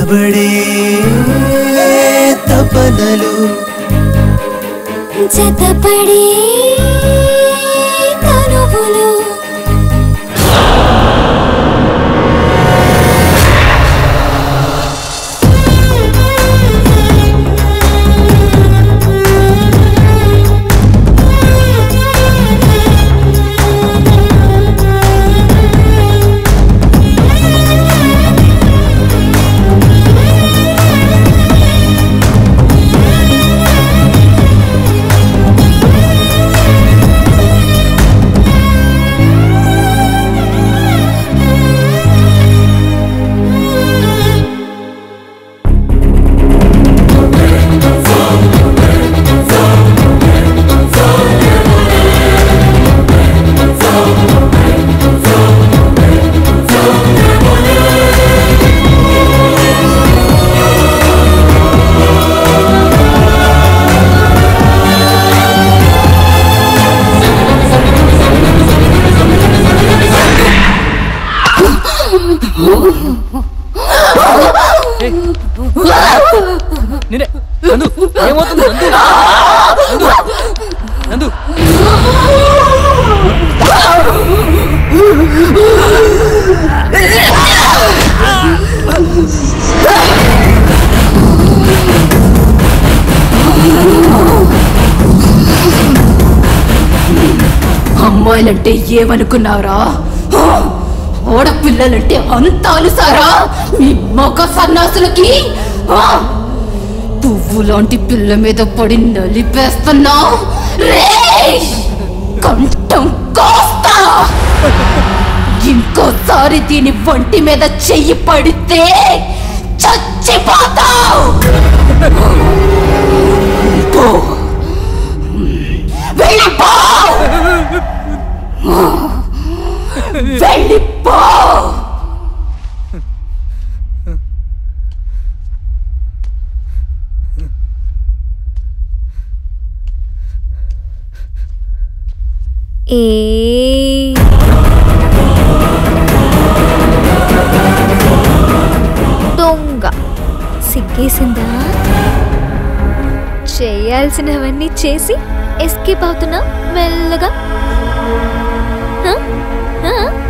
తడబడే తపనలు జతపడే తనువులు నేనే నందు ఏమవుతుంది నందు నందు నందు అమ్మాయిలంటే ఏమనుకున్నారా ఆడపిల్లలంటే అంత అలుసారా మీ మొగ సన్నాసులకి ఆ! పువ్వు లాంటి పిల్ల మీద పడి నలిపేస్తున్నా రేయ్! కంఠం కోస్తా ఇంకోసారి దీని ఒంటి మీద చెయ్యి పడితే చచ్చిపోతావు పో. వెళ్ళిపో వెళ్ళిపో ఏ దొంగ సిగ్గేసిందా చేయాల్సినవన్నీ చేసి ఎస్కేప్ అవుతున్నా మెల్లగా హ? హ?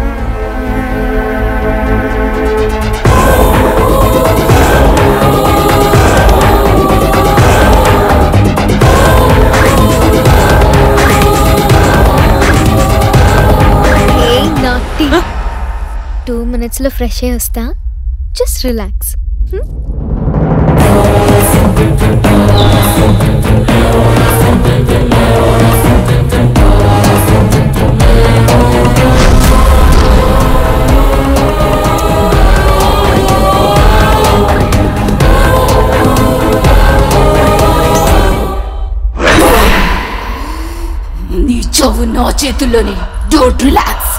ఏ నాటి టూ మినిట్స్లో ఫ్రెష్ అయ్యి వస్తా జస్ట్ రిలాక్స్ నీ చెవు నా చేతుల్లోనే డోంట్ రిలాక్స్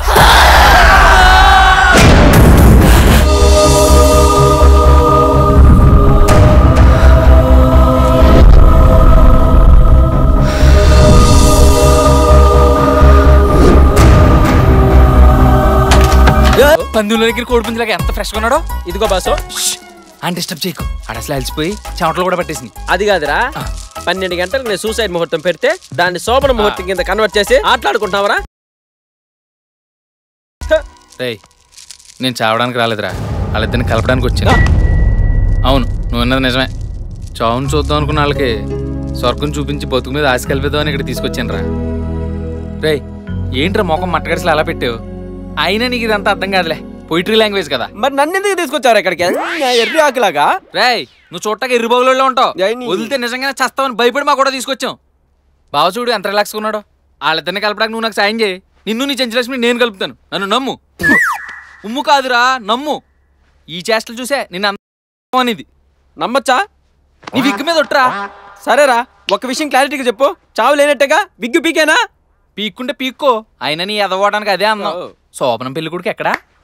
పందుల దగ్గర కోడి పుంజులాగా ఎంత ఫ్రెష్గా ఉన్నాడో ఇదిగో బాసు అని డిస్టర్బ్ చేయకు ఆడ అసలు అలసిపోయి చెమటలు కూడా పట్టేసింది అది కాదురా పన్నెండు గంటలకు నేను సూసైడ్ ముహూర్తం పెడితే దాన్ని శోభన ముహూర్తం కింద కన్వర్ట్ చేసి ఆటలాడుకుంటున్నావరా రేయ్ నేను చావడానికి రాలేదురా వాళ్ళిద్దరిని కలపడానికి వచ్చాను అవును నువ్వు అన్నది నిజమే చావును చూద్దాం అనుకున్న వాళ్ళకి స్వర్గం చూపించి బతుకు మీద ఆశ కలిపేద్దామని ఇక్కడ తీసుకొచ్చాను రా రేయ్ ఏంట్రా మొఖం మట్టగడిసలు అలా పెట్టావు అయినా నీకు ఇదంతా అర్థం కాదులే పొయిటరీ లాంగ్వేజ్ కదా మరి నన్ను ఎందుకు తీసుకొచ్చారు ఇక్కడికి ఎర్రి ఆకులాగా రేయ్ నువ్వు చూడటాక ఎర్రిబాగులో ఉంటావు ఏయ్ నీ- వదిలితే నిజంగానే చస్తావని భయపడి మా కూడా తీసుకొచ్చాం బావ చూడు ఎంత రిలాక్స్గా ఉన్నాడు వాళ్ళిద్దరిని కలపడానికి నువ్వు నాకు సాయం చేయి నిన్ను నీ చెంచలక్ష్మి నేను కలుపుతాను నన్ను నమ్ము ఉమ్ము కాదురా నమ్ము ఈ చేష్టలు చూసే నిన్ను అంత అనేది నమ్మచ్చా నీ విగ్గు మీద ఒట్టురా సరేరా ఒక విషయం క్లారిటీగా చెప్పు చావు లేనట్టుగా విగ్గు పీకేనా పీక్కుంటే పీక్కో అయినా నీ ఎదవడానికి అదే అన్నావు ఓ. శోభనం పెళ్లి కొడుకు ఎక్కడా